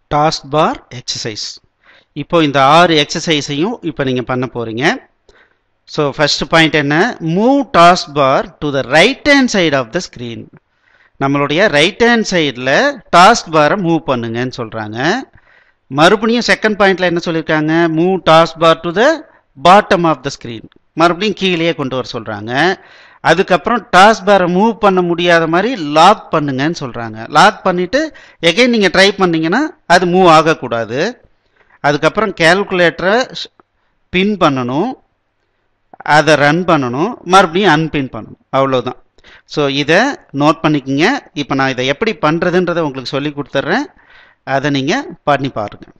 task பார் exercise இப்போ இந்த ஆறு எக்ஸசைஸையும் இப்போ நீங்கள் பண்ண போகிறீங்க ஸோ ஃபர்ஸ்ட் பாயிண்ட் என்ன move task bar to the right hand side of the screen நம்மளுடைய ரைட் ஹேண்ட் சைடில் டாஸ்க் பாரை மூவ் பண்ணுங்கன்னு சொல்கிறாங்க மறுபடியும் செகண்ட் பாயிண்ட்ல என்ன சொல்லியிருக்காங்க move task bar to the bottom of the screen மறுபடியும் கீழேயே கொண்டு வர சொல்கிறாங்க அதுக்கப்புறம் டாஸ்க் பாரை மூவ் பண்ண முடியாத மாதிரி லாக் பண்ணுங்கன்னு சொல்கிறாங்க லாக் பண்ணிவிட்டு எகைன் நீங்கள் ட்ரை பண்ணீங்கன்னா அது மூவ் ஆகக்கூடாது அதுக்கப்புறம் கேல்குலேட்டரை பின் பண்ணணும் அதை ரன் பண்ணணும் மறுபடியும் அன்பின் பண்ணணும் அவ்வளோதான் ஸோ இதை நோட் பண்ணிக்கோங்க இப்போ நான் இதை எப்படி பண்ணுறதுன்றதை உங்களுக்கு சொல்லி கொடுத்துட்றேன் அதை நீங்கள் பண்ணி பாருங்கள்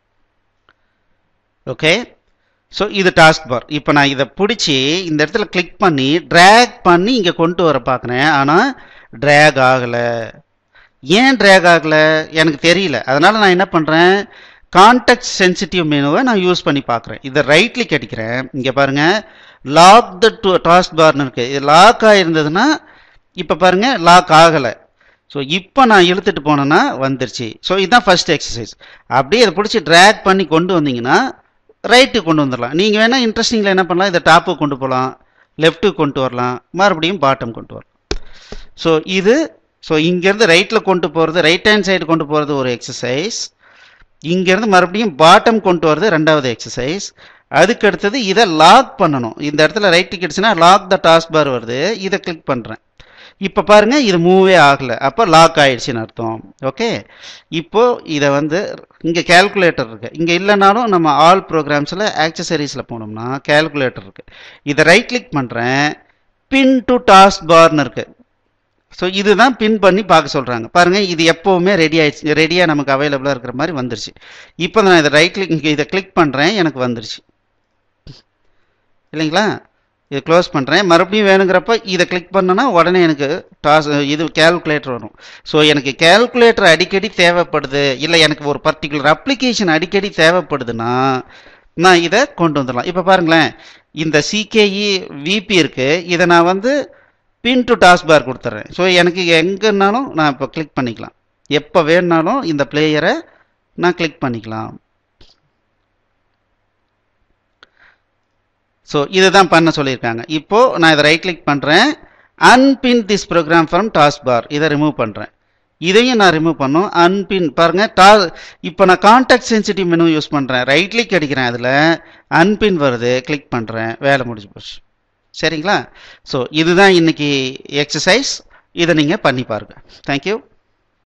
ஓகே ஸோ இது டாஸ்க் பார் இப்போ நான் இதை பிடிச்சி இந்த இடத்துல கிளிக் பண்ணி ட்ராக் பண்ணி இங்கே கொண்டு வர பார்க்குறேன் ஆனால் ட்ராக் ஆகலை ஏன் ட்ராக் ஆகலை எனக்கு தெரியல அதனால் நான் என்ன பண்ணுறேன் கான்டெக்ட் சென்சிட்டிவ் மெனுவை நான் யூஸ் பண்ணி பார்க்குறேன் இதை ரைட் கிளிக் அடிக்கிறேன் இங்கே பாருங்கள் லாக் த டு டாஸ்க் பார்னு இருக்குது இது லாக் ஆகிருந்ததுன்னா இப்போ பாருங்கள் லாக் ஆகலை ஸோ இப்போ நான் இழுத்துட்டு போனேன்னா வந்துருச்சு ஸோ இதுதான் ஃபர்ஸ்ட் எக்ஸசைஸ் அப்படியே இதை பிடிச்சி ட்ராக் பண்ணி கொண்டு வந்தீங்கன்னா ரைட்டுக்கு கொண்டு வந்துடலாம் நீங்கள் வேணால் இன்ட்ரெஸ்டிங்கில் என்ன பண்ணலாம் இதை டாப்புக்கு கொண்டு போகலாம் லெஃப்ட்டுக்கு கொண்டு வரலாம் மறுபடியும் பாட்டம் கொண்டு வரலாம் ஸோ இது ஸோ இங்கேருந்து ரைட்டில் கொண்டு போகிறது ரைட் ஹேண்ட் சைடு கொண்டு போகிறது ஒரு எக்ஸசைஸ் இங்கேருந்து மறுபடியும் பாட்டம் கொண்டு வரது ரெண்டாவது எக்ஸசைஸ் அதுக்கு அடுத்தது இதை லாக் பண்ணணும் இந்த இடத்துல ரைட் கிடச்சுன்னா லாக் த டாஸ்க் பார் வருது இதை கிளிக் பண்ணுறேன் இப்போ பாருங்க இது மூவே ஆகலை அப்போ லாக் ஆயிடுச்சுன்னு அர்த்தம் ஓகே இப்போ இதை வந்து இங்கே கேல்குலேட்டர் இருக்கு இங்கே இல்லைனாலும் நம்ம ஆல் ப்ரோக்ராம்ஸில் ஆக்சசரிஸில் போனோம்னா கேல்குலேட்டர் இருக்கு இதை ரைட் கிளிக் பண்ணுறேன் பின் டு டாஸ்க் பார்னு இருக்கு ஸோ இதுதான் பின் பண்ணி பார்க்க சொல்கிறாங்க பாருங்கள் இது எப்போவுமே ரெடி ஆயிடுச்சு ரெடியாக நமக்கு அவைலபிளாக இருக்கிற மாதிரி வந்துருச்சு இப்போ நான் இதை ரைட் கிளிக் இங்கே இதை கிளிக் பண்ணுறேன் எனக்கு வந்துருச்சு இல்லைங்களா இது க்ளோஸ் பண்ணுறேன் மறுபடியும் வேணுங்கிறப்ப இதை கிளிக் பண்ணனா உடனே எனக்கு டாஸ் இது கேல்குலேட்டர் வரும் ஸோ எனக்கு கேல்குலேட்டர் அடிக்கடி தேவைப்படுது இல்லை எனக்கு ஒரு பர்டிகுலர் அப்ளிகேஷன் அடிக்கடி தேவைப்படுதுன்னா நான் இதை கொண்டு வந்துடலாம் இப்போ பாருங்களேன் இந்த சிகேஇ விபி இருக்குது இதை நான் வந்து பின் டு டாஸ்க் பார் கொடுத்துட்றேன் ஸோ எனக்கு எங்கேனாலும் நான் இப்போ கிளிக் பண்ணிக்கலாம் எப்போ வேணுனாலும் இந்த பிளேயரை நான் கிளிக் பண்ணிக்கலாம் ஸோ இதுதான் பண்ண சொல்லியிருக்காங்க இப்போ நான் இதை ரைட் கிளிக் பண்ணுறேன் unpin this program from task bar இதை ரிமூவ் பண்ணுறேன் இதையும் நான் ரிமூவ் பண்ணும் அன்பின் பாருங்க டா இப்போ நான் கான்டாக்ட் சென்சிட்டிவ் மெனு யூஸ் பண்ணுறேன் ரைட் கிளிக் அடிக்கிறேன் அதில் அன்பின் வருது கிளிக் பண்ணுறேன் வேலை முடிஞ்சு போச்சு சரிங்களா ஸோ இதுதான் இன்னைக்கு எக்ஸசைஸ் இதை நீங்கள் பண்ணி பாருங்கள் தேங்க்யூ